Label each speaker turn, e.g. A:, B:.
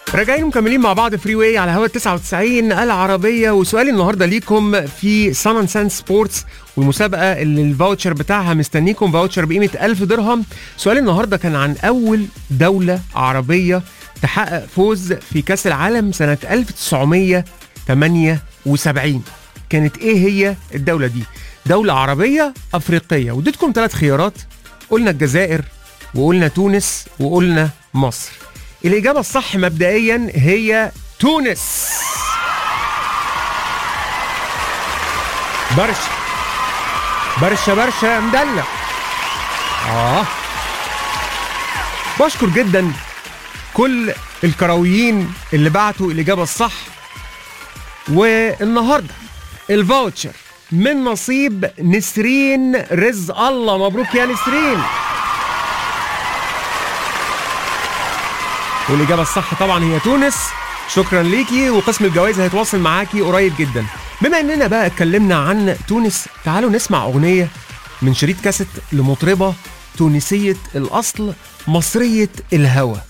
A: راجعين مكملين مع بعض فري واي على هوا 99 العربية وسؤالي النهارده ليكم في سان سان سبورتس والمسابقة اللي الفاوتشر بتاعها مستنيكم فاوتشر بقيمة 1000 درهم سؤالي النهارده كان عن أول دولة عربية تحقق فوز في كأس العالم سنة 1978 كانت إيه هي الدولة دي؟ دولة عربية أفريقية واديتكم ثلاث خيارات قلنا الجزائر وقلنا تونس وقلنا مصر الإجابة الصح مبدئيا هي تونس برشا برشا برشا مدلع آه بشكر جدا كل الكرويين اللي بعتوا الإجابة الصح والنهاردة الفاوتشر من نصيب نسرين رزق الله مبروك يا نسرين والإجابة الصح طبعا هي تونس شكرا ليكي وقسم الجوائز هيتواصل معاكي قريب جدا بما اننا بقى اتكلمنا عن تونس تعالوا نسمع اغنية من شريط كاسيت لمطربة تونسية الأصل مصرية الهوى